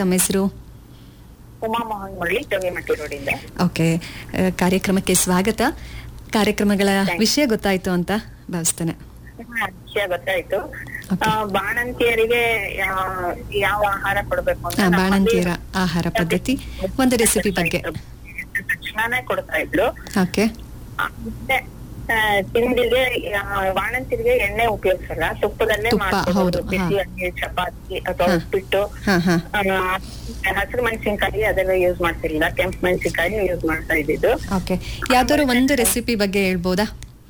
ತಮ್ಮ ಹೆಸರು ಉಮಾ ಮೋಹನ್ ಮುರಳಿ ಜೋಗಿಮಟ್ಟಿ ರೋಡಿಂದ ಓಕೆ ಆ, ಕಾರ್ಯಕ್ರಮಕ್ಕೆ ಸ್ವಾಗತ ಕಾರ್ಯಕ್ರಮಗಳ ವಿಷಯ ಗೊತ್ತಾಯ್ತು ಅಂತ ಭಾವಿಸ್ತೇನೆ ಹಾ, ವಿಷಯ ಗೊತ್ತಾಯ್ತು Okay. ಆ, ಬಾಣಂತಿಯರಿಗೆ ಯಾ- ಯಾವ ಆಹಾರ ಕೊಡ್ಬೇಕು ಅಂತ ಆ, ನಮ್ಮಲ್ಲಿ ಬಾಣಂತಿಯರ ಆಹಾರ ಪದ್ಧತಿ ಒಂದು ರೆಸಿಪಿ ಬಗ್ಗೆ ತಕ್ಷಣನೇ ಕೊಡ್ತಾ ಇದ್ರು ಓಕೆ ಆ, ಮತ್ತೆ ಆ, ತಿಂಡಿಗೆ ಆ, ಬಾಣಂತಿಯರಿಗೆ ಎಣ್ಣೆ ಉಪಯೋಗಿಸಲ್ಲ ತುಪ್ಪದಲ್ಲೇ ತುಪ್ಪ, ಹೌದು, ಮಾಡ್ಕೊಬೋದು ಹಾ. ಬಿಸಿ ಅಕ್ಕಿ ಚಪಾತಿ ಅಥವಾ ಹಾ. ಉಪ್ಪಿಟ್ಟು ಹಾ ಹಾ ಹಸಿರು ಮೆಣಸಿನ್ಕಾಯಿ ಅದೆಲ್ಲ ಯೂಸ್ ಮಾಡ್ತಿರ್ಲಿಲ್ಲ ಕೆಂಪು ಮೆಣಸಿನ್ಕಾಯಿ ಯೂಸ್ ಮಾಡ್ತಾ ಇದ್ದಿದ್ದು ಓಕೆ ಯಾವ್ದಾದ್ರು ಒಂದು ರೆಸಿಪಿ ಬಗ್ಗೆ ಹೇಳ್ಬೋದಾ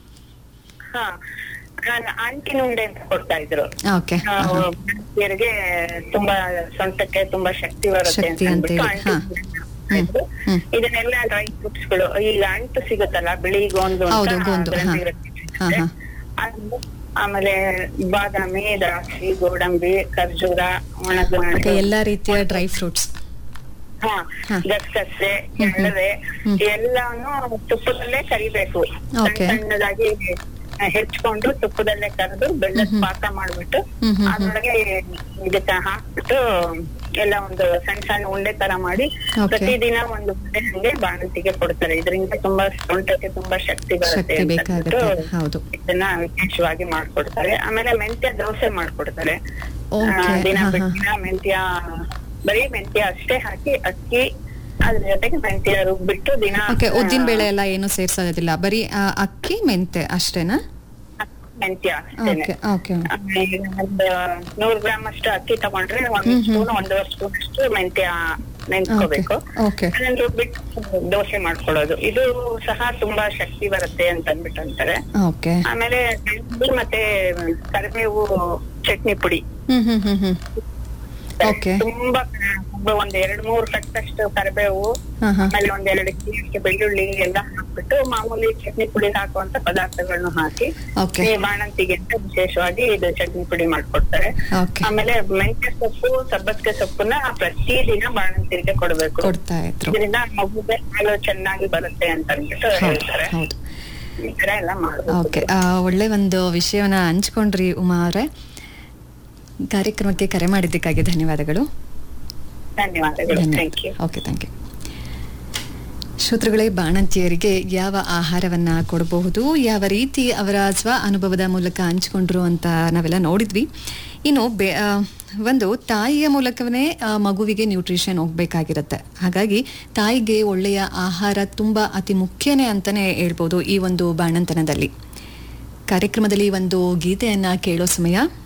ಹಾ ನಾನು ಅಂಟಿನ ಉಂಡೆ ಅಂತ ಕೊಡ್ತಾ ಇದ್ರು ಓಕೆ ಆ, ಬಾಣಂತಿಯರಿಗೆ ತುಂಬಾ ಸೊಂಟಕ್ಕೆ ತುಂಬಾ ಶಕ್ತಿ ಬರುತ್ತೆ ಶಕ್ತಿ ಅಂತ ಅಂತ ಅಂದ್ಬಿಟ್ಟು ಹೇಳಿ, ಹಾ. ಅಂಟಿನ ಉಂಡೆ ಮಾಡ್ತಾ ಇದ್ರು. ಹ್ಮ್. ಇದನ್ನೆಲ್ಲ ಡ್ರೈ ಫ್ರೂಟ್ಸ್ ಗಳು ಈಗ ಅಂಟು ಸಿಗುತ್ತಲ್ಲ ಬಿಳಿ ಗೋಂದು ಅಂತ ಹೌದು, ಗೋಂದು, ಅದ್ರಲ್ಲಿ ಹಾ. ಇರುತ್ತೆ. ಹಾ, ಹಾ. ಅದು ಆಮೇಲೆ ಬಾದಾಮಿ ದ್ರಾಕ್ಷಿ ಗೋಡಂಬಿ ಖರ್ಜೂರ ಓಕೆ ಒಣಗ ಎಲ್ಲಾ ರೀತಿಯ ಡ್ರೈ ಫ್ರೂಟ್ಸ್ ಹಾ ಹಾ. ಗಸಗಸೆ ಹ್ಮ್, ಹ್ಮ್. ಎಳ್ಳವೆ ಹ್ಮ್. ಎಲ್ಲಾನು ತುಪ್ಪದಲ್ಲೇ ಕರಿಬೇಕು Okay. ಸಣ್ಣ ಸಣ್ಣದಾಗಿ ಹೆಚ್ಕೊಂಡು ತುಪ್ಪದಲ್ಲೇ ಕರೆದು ಬೆಲ್ಲದ ಹ್ಮ್, ಹ್ಮ್. ಪಾಕ ಮಾಡ್ಬಿಟ್ಟು ಹ್ಮ್, ಹ್ಮ್, ಹ್ಮ್. ಅದ್ರೊಳಗೆ ಇದಕ್ಕ ಹಾಕ್ಬಿಟ್ಟು ಎಲ್ಲ ಒಂದು ಸಣ್ಣ ಸಣ್ಣ ಉಂಡೆ ತರ ಮಾಡಿ Okay. ಪ್ರತಿದಿನ ಒಂದು ಉಂಡೆ ಹಂಗೆ ಬಾಣಂತಿಗೆ ಕೊಡ್ತಾರೆ ಇದರಿಂದ ತುಂಬಾ ಸೊಂಟಕ್ಕೆ ತುಂಬಾ ಶಕ್ತಿ ಬರುತ್ತೆ ಶಕ್ತಿ ಅಂತ ಬೇಕಾಗುತ್ತೆ ಅಂದ್ಬಿಟ್ಟು ಹೌದು ಇದನ್ನ ವಿಶೇಷವಾಗಿ ಮಾಡ್ಕೊಡ್ತಾರೆ ಆಮೇಲೆ ಮೆಂತ್ಯ ದೋಸೆ ಮಾಡ್ಕೊಡ್ತಾರೆ Okay, ಆ, ದಿನ ಹಾ, ಹಾ. ಬಿಟ್ಟು ದಿನ ಮೆಂತ್ಯ ಬರೀ ಮೆಂತ್ಯ ಅಷ್ಟೇ ಹಾಕಿ ಅಕ್ಕಿ ಅದ್ರ ಜೊತೆಗೆ ಮೆಂತ್ಯ ರುಬ್ಬಿಟ್ಟು ದಿನ ಓಕೆ ಉದ್ದಿನ ಆ, ಬೇಳೆ ಎಲ್ಲ ಏನು ಸೇರ್ಸೋದಿಲ್ಲ ಬರೀ ಆ, ಅಕ್ಕಿ ಮೆಂತೆ ಅಷ್ಟೇನಾ ಮೆಂತ್ಯ ಅಷ್ಟೇನೆ ಓಕೆ ಓಕೆ ಆ, ಈಗ ಒಂದು ನೂರ್ ಗ್ರಾಮ್ ಅಷ್ಟು ಅಕ್ಕಿ ತಗೊಂಡ್ರೆ ಒಂದ್ ಹ್ಮ್, ಹ್ಮ್. ಸ್ಪೂನ್ ಒಂದೂವರೆ ಸ್ಪೂನ್ ಅಷ್ಟು ಮೆಂತ್ಯ ನೆನ್ಸ್ಕೋಬೇಕು ಓಕೆ ಅದನ್ನ ರುಬ್ಬಿಟ್ಟು ದೋಸೆ ಮಾಡ್ಕೊಳ್ಳೋದು ಇದು ಸಹ ತುಂಬಾ ಶಕ್ತಿ ಬರುತ್ತೆ ಅಂತ ಅಂದ್ಬಿಟ್ಟು ಅಂತಾರೆ ಓಕೆ ಆಮೇಲೆ ಬೆಳ್ಳುಳ್ಳಿ ಮತ್ತೆ ಕರಿಬೇವು ಚಟ್ನಿ ಪುಡಿ ಹ್ಮ್ ಹ್ಮ್ ಹ್ಮ್ ಹ್ಮ್ Okay. ತುಂಬಾ ತುಂಬಾ ಒಂದ್ ಎರಡ್ ಮೂರ್ ಕಟ್ಟಷ್ಟು ಕರಿಬೇವು ಹಾ ಹಾ ಆಮೇಲೆ ಒಂದ್ ಎರಡು ಅಷ್ಟು ಬೆಳ್ಳುಳ್ಳಿ ಎಲ್ಲ ಹಾಕ್ಬಿಟ್ಟು ಮಾಮೂಲಿ ಚಟ್ನಿ ಪುಡಿ ಹಾಕುವಂತ ಪದಾರ್ಥಗಳನ್ನು ಹಾಕಿ ಓಕೆ ಈ ಬಾಣಂತಿಗೆ ಅಂತ ವಿಶೇಷವಾಗಿ ಇದು ಚಟ್ನಿ ಪುಡಿ ಮಾಡ್ಕೊಡ್ತಾರೆ ಓಕೆ ಆಮೇಲೆ ಮೆಂತ್ಯ ಸೊಪ್ಪು ಸಬ್ಬಸ್ಗೆ ಸೊಪ್ಪನ್ನ ಪ್ರತಿದಿನ ಬಾಣಂತಿಗೆ ಕೊಡ್ಬೇಕು ಕೊಡ್ತಾ ಇದ್ರು ಇದರಿಂದ ಮಗುಗೆ ಹಾಲು ಚೆನ್ನಾಗಿ ಬರುತ್ತೆ ಅಂತ ಅಂದ್ಬಿಟ್ಟು ಹೌದು ಹೇಳ್ತಾರೆ ಹೌದು ಈ ತರ ಎಲ್ಲ ಮಾಡ್ಬೇಕು ಓಕೆ ಒಳ್ಳೆ ಒಂದು ವಿಷಯವನ್ನ ಹಂಚ್ಕೊಂಡ್ರಿ ಉಮಾ ಅವರೇ ಕಾರ್ಯಕ್ರಮಕ್ಕೆ ಕರೆ ಮಾಡಿದ್ದಕ್ಕಾಗಿ ಧನ್ಯವಾದಗಳು ಧನ್ಯವಾದಗಳು thank you okay thank you ಶ್ರೋತೃಗಳೇ ಬಾಣಂತಿಯರಿಗೆ ಯಾವ ಆಹಾರವನ್ನ ಕೊಡಬಹುದು ಯಾವ ರೀತಿ ಅವರ ಸ್ವ ಅನುಭವದ ಮೂಲಕ ಹಂಚಿಕೊಂಡ್ರು ಅಂತ ನಾವೆಲ್ಲ ನೋಡಿದ್ವಿ ಇನ್ನು ಬೆ ಆ, ಒಂದು ತಾಯಿಯ ಮೂಲಕವೇ ಆ, ಮಗುವಿಗೆ ನ್ಯೂಟ್ರಿಷನ್ ಹೋಗ್ಬೇಕಾಗಿರುತ್ತೆ ಹಾಗಾಗಿ ತಾಯಿಗೆ ಒಳ್ಳೆಯ ಆಹಾರ ತುಂಬಾ ಅತಿ ಮುಖ್ಯನೇ ಅಂತಾನೆ ಹೇಳ್ಬೋದು ಈ ಒಂದು ಬಾಣಂತನದಲ್ಲಿ ಕಾರ್ಯಕ್ರಮದಲ್ಲಿ ಒಂದು ಗೀತೆಯನ್ನ ಕೇಳೋ ಸಮಯ